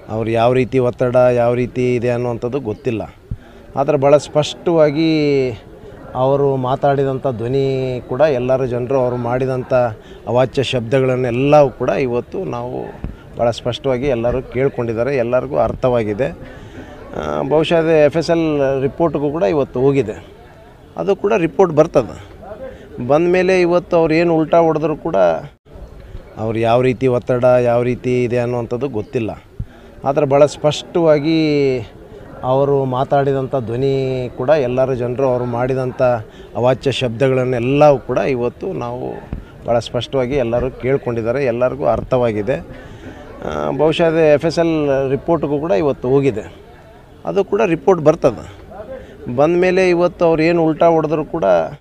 ಅವ್ರು ಯಾವ ರೀತಿ ಒತ್ತಡ ಯಾವ ರೀತಿ ಇದೆ ಅನ್ನುವಂಥದ್ದು ಗೊತ್ತಿಲ್ಲ ಆದರೆ ಭಾಳ ಸ್ಪಷ್ಟವಾಗಿ ಅವರು ಮಾತಾಡಿದಂಥ ಧ್ವನಿ ಕೂಡ ಎಲ್ಲರ ಜನರು ಅವರು ಮಾಡಿದಂಥ ಅವಾಚ್ಯ ಶಬ್ದಗಳನ್ನೆಲ್ಲವೂ ಕೂಡ ಇವತ್ತು ನಾವು ಭಾಳ ಸ್ಪಷ್ಟವಾಗಿ ಎಲ್ಲರೂ ಕೇಳ್ಕೊಂಡಿದ್ದಾರೆ ಎಲ್ಲರಿಗೂ ಅರ್ಥವಾಗಿದೆ ಆ, ಬಹುಶಃ ಅದು ಎಫ್ ಎಸ್ ಎಲ್ ರಿಪೋರ್ಟ್ಗೂ ಕೂಡ ಇವತ್ತು ಹೋಗಿದೆ ಅದು ಕೂಡ ರಿಪೋರ್ಟ್ ಬರ್ತದೆ ಬಂದ ಮೇಲೆ ಇವತ್ತು ಅವ್ರು ಏನು ಉಲ್ಟಾ ಹೊಡೆದ್ರು ಕೂಡ ಅವ್ರು ಯಾವ ರೀತಿ ಒತ್ತಡ ಯಾವ ರೀತಿ ಇದೆ ಅನ್ನುವಂಥದ್ದು ಗೊತ್ತಿಲ್ಲ ಆದರೆ ಭಾಳ ಸ್ಪಷ್ಟವಾಗಿ ಅವರು ಮಾತಾಡಿದಂಥ ಧ್ವನಿ ಕೂಡ ಎಲ್ಲರ ಜನರು ಅವರು ಮಾಡಿದಂಥ ಅವಾಚ್ಯ ಶಬ್ದಗಳನ್ನೆಲ್ಲವೂ ಕೂಡ ಇವತ್ತು ನಾವು ಭಾಳ ಸ್ಪಷ್ಟವಾಗಿ ಎಲ್ಲರೂ ಕೇಳ್ಕೊಂಡಿದ್ದಾರೆ ಎಲ್ಲರಿಗೂ ಅರ್ಥವಾಗಿದೆ ಆ, ಬಹುಶಃ ಅದು ಎಫ್ ಎಸ್ ಎಲ್ ರಿಪೋರ್ಟ್ಗೂ ಕೂಡ ಇವತ್ತು ಹೋಗಿದೆ ಅದು ಕೂಡ ರಿಪೋರ್ಟ್ ಬರ್ತದೆ ಬಂದ ಮೇಲೆ ಇವತ್ತು ಅವ್ರು ಏನು ಉಲ್ಟಾ ಹೊಡೆದ್ರು ಕೂಡ